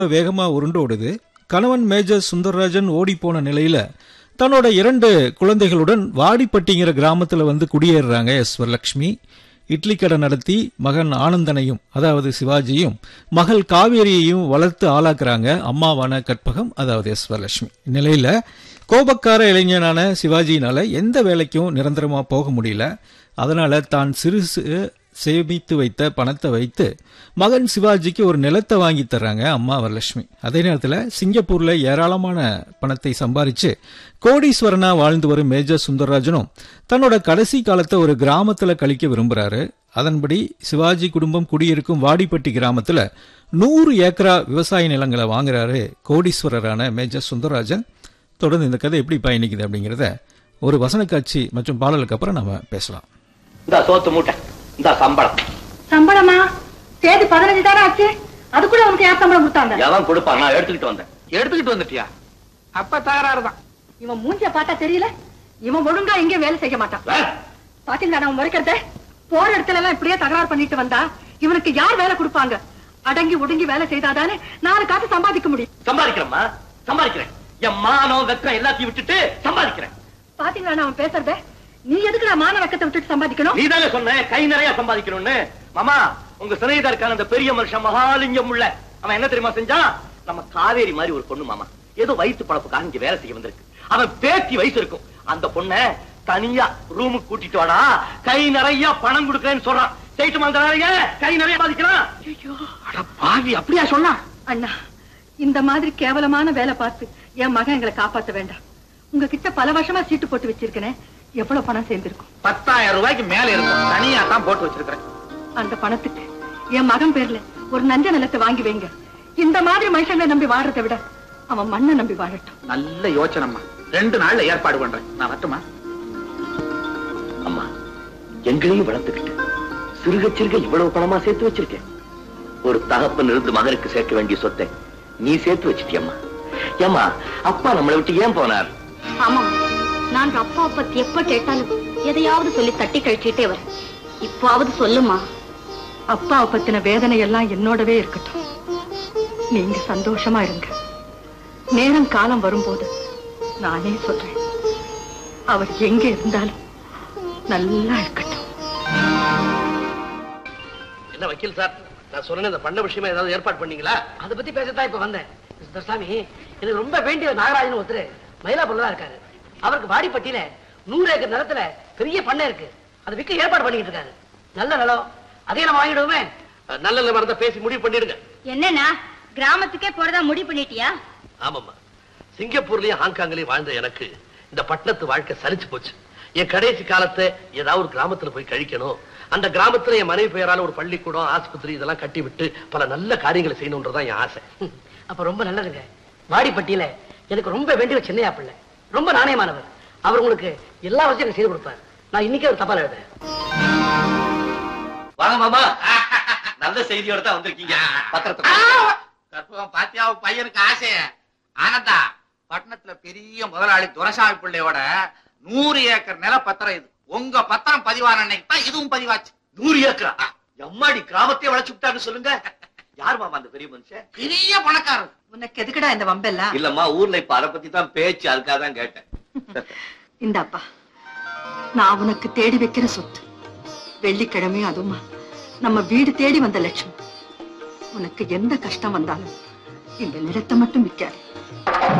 வேகமா உருண்டோடுது கணவன் மேஜர் சுந்தரராஜன் ஓடிப்போன நிலையில தன்னோட இரண்டு குழந்தைகளுடன் வாடிப்பட்டிங்கிற கிராமத்துல வந்து குடியேறுறாங்க எஸ் வரலட்சுமி இட்லி கடை நடத்தி மகன் ஆனந்தனையும் அதாவது சிவாஜியும் மகள் காவேரியையும் வளர்த்து ஆளாக்குறாங்க அம்மாவான கற்பகம் அதாவது எஸ் வரலட்சுமி இந்நிலையில கோபக்கார இளைஞனான சிவாஜியினால எந்த வேலைக்கும் நிரந்தரமா போக முடியல அதனால தான் சிறு சிறு சேமித்து வைத்த பணத்தை வைத்து மகன் சிவாஜிக்கு ஒரு நிலத்தை வாங்கி தர்றாங்க அம்மா வரலட்சுமி அதே நேரத்தில் சிங்கப்பூர்ல ஏராளமான பணத்தை சம்பாரிச்சு கோடீஸ்வரனா வாழ்ந்து வரும் மேஜர் சுந்தரராஜனும் தன்னோட கடைசி காலத்தை ஒரு கிராமத்துல கழிக்க விரும்புறாரு அதன்படி சிவாஜி குடும்பம் குடியிருக்கும் வாடிப்பட்டி கிராமத்துல நூறு ஏக்கரா விவசாய நிலங்களை வாங்குறாரு கோடீஸ்வரரான மேஜர் சுந்தரராஜன் தொடர்ந்து இந்த கதை எப்படி பயணிக்குது அப்படிங்கறத ஒரு வசன காட்சி மற்றும் பாடலுக்கு அப்புறம் நாம பேசலாம் இந்த சோத்து மூட்டை இந்த சம்பளம் சம்பளமா தேதி பதினஞ்சு தானே ஆச்சு அதுக்குள்ள உனக்கு யார் சம்பளம் கொடுத்தாங்க எவன் கொடுப்பான் நான் எடுத்துக்கிட்டு வந்தேன் எடுத்துக்கிட்டு வந்துட்டியா அப்ப தகராறு தான் இவன் மூஞ்சிய பார்த்தா தெரியல இவன் ஒழுங்கா எங்கேயும் வேலை செய்ய மாட்டான் ஏய், பாத்தீங்களா நான் முறைக்கிறத போற இடத்துல எல்லாம் இப்படியே தகராறு பண்ணிட்டு வந்தா இவனுக்கு யார் வேலை கொடுப்பாங்க அடங்கி ஒடுங்கி வேலை செய்தாதானே நாலு காசு சம்பாதிக்க முடியும் சம்பாதிக்கிறேம்மா சம்பாதிக்கிறேன் என் மானம் வெக்கம் எல்லாத்தையும் விட்டுட்டு சம்பாதிக்கிறேன் பாத்தீங்களா நான் அவன் பேசுறத நீ எதுக்குடா மான வக்கத்தை விட்டுட்டு சம்பாதிக்கணும் நீ தானே சொன்ன கை நிறைய சம்பாதிக்கணும்னு மாமா உங்க சிநேகிதா இருக்கான அந்த பெரிய மனுஷன் மகாலிங்கம் உள்ள அவன் என்ன தெரியுமா செஞ்சான் நம்ம காவேரி மாதிரி ஒரு பொண்ணு மாமா ஏதோ வயிற்று பழப்புக்காக இங்க வேலை செய்ய வந்திருக்கு அவன் பேத்தி வயசு இருக்கும் அந்த பொண்ண தனியா ரூமுக்கு கூட்டிட்டு வாடா கை நிறைய பணம் கொடுக்கறேன்னு சொல்றான் செய்யிட்டு அந்த நிறைய கை நிறைய பாதிக்கலாம் அட பாவி அப்படியா சொன்னா அண்ணா இந்த மாதிரி கேவலமான வேலை பார்த்து என் மகன் எங்களை காப்பாத்த வேண்டாம் உங்ககிட்ட பல வருஷமா சீட்டு போட்டு வச்சிருக்கேனே எவ்வளவு பணம் சேர்ந்திருக்கும் பத்தாயிரம் ரூபாய்க்கு மேல இருக்கும் தனியா தான் போட்டு வச்சிருக்கிறேன் அந்த பணத்துக்கு என் மகன் பேர்ல ஒரு நஞ்ச நிலத்தை வாங்கி வைங்க இந்த மாதிரி மனுஷங்களை நம்பி வாழறதை விட அவன் மண்ணை நம்பி வாழட்டும் நல்ல யோசனைம்மா ரெண்டு நாள்ல ஏற்பாடு பண்றேன் நான் வரட்டுமா அம்மா எங்களையும் வளர்த்துக்கிட்டு சிறுக சிறுக இவ்வளவு பணமா சேர்த்து வச்சிருக்கேன் ஒரு தகப்பன் இருந்து மகனுக்கு சேர்க்க வேண்டிய சொத்தை நீ சேர்த்து வச்சிட்டியம்மா ஏம்மா அப்பா நம்மளை விட்டு ஏன் போனார் ஆமாம் நான் அப்பா பத்தி எப்ப கேட்டாலும் எதையாவது சொல்லி தட்டி கழிச்சிட்டே வர இப்பாவது சொல்லுமா அப்பாவை பத்தின வேதனை எல்லாம் என்னோடவே இருக்கட்டும் நீங்க சந்தோஷமா இருங்க நேரம் காலம் வரும்போது நானே சொல்றேன் அவர் எங்க இருந்தாலும் நல்லா இருக்கட்டும் என்ன வக்கீல் சார் நான் சொன்ன இந்த பண்ண விஷயமா ஏதாவது ஏற்பாடு பண்ணீங்களா அதை பத்தி பேசத்தான் இப்ப வந்தேன் மிஸ்டர் சாமி எனக்கு ரொம்ப வேண்டிய நாகராஜன் ஒருத்தர் மயிலாப்பூர்ல தான் இருக்காரு அவருக்கு வாடிப்பட்டியில நூறு ஏக்கர் நிலத்துல பெரிய பண்ணை இருக்கு அதை விற்க ஏற்பாடு பண்ணிட்டு இருக்காரு நல்ல நிலம் அதே நம்ம வாங்கிடுவோமே அஹ், நல்ல நிலம் இருந்தா பேசி முடிவு பண்ணிடுங்க என்னன்னா கிராமத்துக்கே போறதா முடிவு பண்ணிட்டியா ஆமாம்மா சிங்கப்பூர்லயும் ஹாங்காங்லயும் வாழ்ந்த எனக்கு இந்த பட்டணத்து வாழ்க்கை சலிச்சு போச்சு என் கடைசி காலத்தை ஏதாவது ஒரு கிராமத்துல போய் கழிக்கணும் அந்த கிராமத்துல என் மனைவி பெயரால ஒரு பள்ளிக்கூடம் ஆஸ்பத்திரி இதெல்லாம் கட்டி விட்டு பல நல்ல காரியங்களை செய்யணுன்றதான் என் ஆசை அப்ப ரொம்ப நல்லதுங்க வாடிப்பட்டியில எனக்கு ரொம்ப வேண்டிய சின்னையா பிள்ளை ரொம்ப நாணயமானவர் அவர் உங்களுக்கு எல்லா வசதியும் செய்து கொடுப்பார் நான் இன்னைக்கே ஒரு தபால் எழுதுறேன் வாங்க மாமா நல்ல செய்தியோட தான் வந்திருக்கீங்க பத்திரத்தை கற்பகம் பாத்தியா உன் பையனுக்கு ஆசை ஆனந்தா பட்டணத்துல பெரிய முதலாளி துரசாமி பிள்ளையோட நூறு ஏக்கர் நில பத்திரம் இது உங்க பத்திரம் பதிவான அன்னைக்கு தான் இதுவும் பதிவாச்சு நூறு ஏக்கரா எம்மாடி கிராமத்தையே வளைச்சு விட்டான்னு சொல்லுங்க யார் மாமா அந்த பெரிய மனுஷன் பெரிய பணக்காரர் உனக்கு எதுக்குடா இந்த வம்பெல்லாம் இல்லம்மா ஊர்ல இப்ப அதை பத்தி தான் பேச்சு அதுக்காக தான் கேட்டேன் இந்தாப்பா நான் உனக்கு தேடி வைக்கிற சொத்து வெள்ளிக்கிழமையும் அதுவுமா நம்ம வீடு தேடி வந்த லட்சுமி உனக்கு எந்த கஷ்டம் வந்தாலும் இந்த நிலத்தை மட்டும் விற்காது